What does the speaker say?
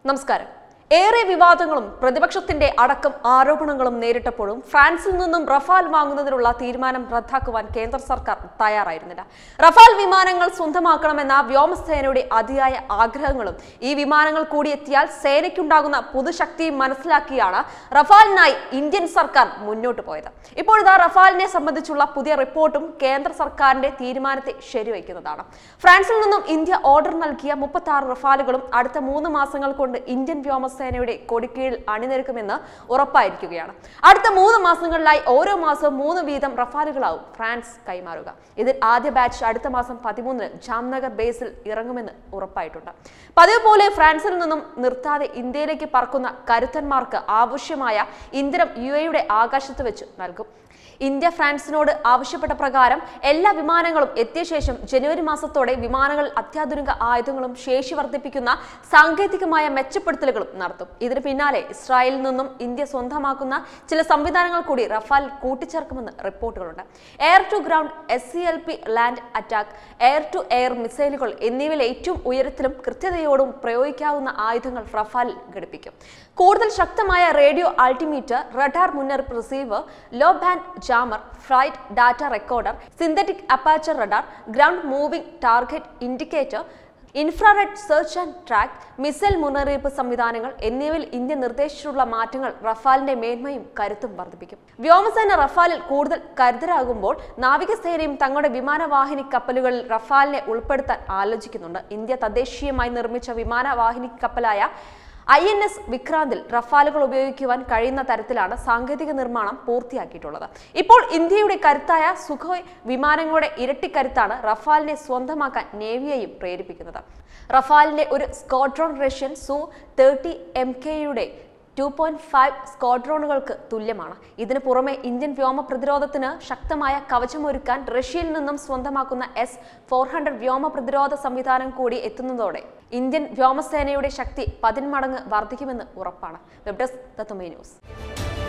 നമസ്കാരം ഏറെ വിവാദങ്ങളും പ്രതിപക്ഷത്തിന്റെ അടക്കം ആരോപണങ്ങളും നേരിട്ടപ്പോഴും ഫ്രാൻസിൽ നിന്നും റഫാൽ വാങ്ങുന്നതിനുള്ള തീരുമാനം റദ്ദാക്കുവാൻ കേന്ദ്ര സർക്കാർ തയ്യാറായിരുന്നില്ല റഫാൽ വിമാനങ്ങൾ സ്വന്തമാക്കണമെന്ന വ്യോമസേനയുടെ അതിയായ ആഗ്രഹങ്ങളും ഈ വിമാനങ്ങൾ കൂടി എത്തിയാൽ സേനയ്ക്കുണ്ടാകുന്ന പുതുശക്തിയും മനസ്സിലാക്കിയാണ് റഫാലിനായി ഇന്ത്യൻ സർക്കാർ മുന്നോട്ട് പോയത് ഇപ്പോഴിതാ റഫാലിനെ സംബന്ധിച്ചുള്ള പുതിയ റിപ്പോർട്ടും കേന്ദ്ര സർക്കാരിന്റെ തീരുമാനത്തെ ശരിവയ്ക്കുന്നതാണ് ഫ്രാൻസിൽ നിന്നും ഇന്ത്യ ഓർഡർ നൽകിയ മുപ്പത്തി ആറ് റഫാലുകളും അടുത്ത മൂന്ന് മാസങ്ങൾ കൊണ്ട് ഇന്ത്യൻ വ്യോമസേനയുടെ കൊടിക്കീഴിൽ അണിനിരക്കുമെന്ന് ഉറപ്പായിരിക്കുകയാണ് അടുത്ത മൂന്ന് മാസങ്ങളിലായി ഓരോ മാസവും മൂന്ന് വീതം റഫാലുകളാവും ഫ്രാൻസ് കൈമാറുക ഇതിൽ ആദ്യ ബാച്ച് അടുത്ത മാസം പതിമൂന്നിന് ജാംനഗർ ബേസിൽ ഇറങ്ങുമെന്ന് ഉറപ്പായിട്ടുണ്ട് പതിവ് പോലെ ഫ്രാൻസിൽ നിന്നും നിർത്താതെ ഇന്ത്യയിലേക്ക് പറക്കുന്ന കരുത്തന്മാർക്ക് ആവശ്യമായ ഇന്ധനം യു എയുടെ ആകാശത്ത് വെച്ച് നൽകും ഇന്ത്യ ഫ്രാൻസിനോട് ആവശ്യപ്പെട്ട പ്രകാരം എല്ലാ വിമാനങ്ങളും എത്തിയ ശേഷം ജനുവരി മാസത്തോടെ വിമാനങ്ങൾ അത്യാധുനിക ആയുധങ്ങളും ശേഷി വർദ്ധിപ്പിക്കുന്ന സാങ്കേതികമായ മെച്ചപ്പെടുത്തലുകളും നടത്തും ഇതിന് പിന്നാലെ ഇസ്രായേലിൽ നിന്നും ഇന്ത്യ സ്വന്തമാക്കുന്ന ചില സംവിധാനങ്ങൾ കൂടി റഫാൽ കൂട്ടിച്ചേർക്കുമെന്ന് റിപ്പോർട്ടുകളുണ്ട് air to ground S C L P land attack air to air മിസൈലുകൾ എന്നിവയിൽ ഏറ്റവും ഉയരത്തിലും കൃത്യതയോടും പ്രയോഗിക്കാവുന്ന ആയുധങ്ങൾ റഫാലിൽ ഘടിപ്പിക്കും കൂടുതൽ ശക്തമായ റേഡിയോ അൾട്ടിമീറ്റർ റഡാർ മുന്നറിയിപ്പ് receiver low band jammer flight data recorder synthetic aperture radar ground moving target indicator infrared search and track missile മുന്നറിയിപ്പ് സംവിധാനങ്ങൾ എന്നിവയിൽ ഇന്ത്യ നിർദ്ദേശിച്ചിട്ടുള്ള മാറ്റങ്ങൾ റഫാലിന്റെ മേന്മയും കരുത്തും വർദ്ധിപ്പിക്കും വ്യോമസേന റഫാലിൽ കൂടുതൽ കരുതരാകുമ്പോൾ നാവികസേനയും തങ്ങളുടെ വിമാനവാഹിനി കപ്പലുകളിൽ റഫാലിനെ ഉൾപ്പെടുത്താൻ ആലോചിക്കുന്നുണ്ട് ഇന്ത്യ തദ്ദേശീയമായി നിർമ്മിച്ച വിമാനവാഹിനി കപ്പലായ ഐ എൻ എസ് വിക്രാന്തിൽ റഫാലുകൾ ഉപയോഗിക്കുവാൻ കഴിയുന്ന തരത്തിലാണ് സാങ്കേതിക നിർമ്മാണം പൂർത്തിയാക്കിയിട്ടുള്ളത് ഇപ്പോൾ ഇന്ത്യയുടെ കരുത്തായ സുഖോയ് വിമാനങ്ങളുടെ ഇരട്ടിക്കരുത്താണ് റഫാലിനെ സ്വന്തമാക്കാൻ നേവിയെയും പ്രേരിപ്പിക്കുന്നത് റഫാലിന്റെ ഒരു squadron Russian Su thirty M കെയുടെ ടു പോയിന്റ് ഫൈവ് സ്ക്വാഡ്രോണുകൾക്ക് തുല്യമാണ് ഇതിനു പുറമെ ഇന്ത്യൻ വ്യോമ പ്രതിരോധത്തിന് ശക്തമായ കവചമൊരുക്കാൻ റഷ്യയിൽ നിന്നും സ്വന്തമാക്കുന്ന എസ് ഫോർ ഹൺഡ്രഡ് വ്യോമ പ്രതിരോധ സംവിധാനം കൂടി എത്തുന്നതോടെ ഇന്ത്യൻ വ്യോമസേനയുടെ ശക്തി പതിന്മടങ്ങ് വർദ്ധിക്കുമെന്ന് ഉറപ്പാണ് വെബ് ഡെസ്ക് തത്തുമൈ ന്യൂസ്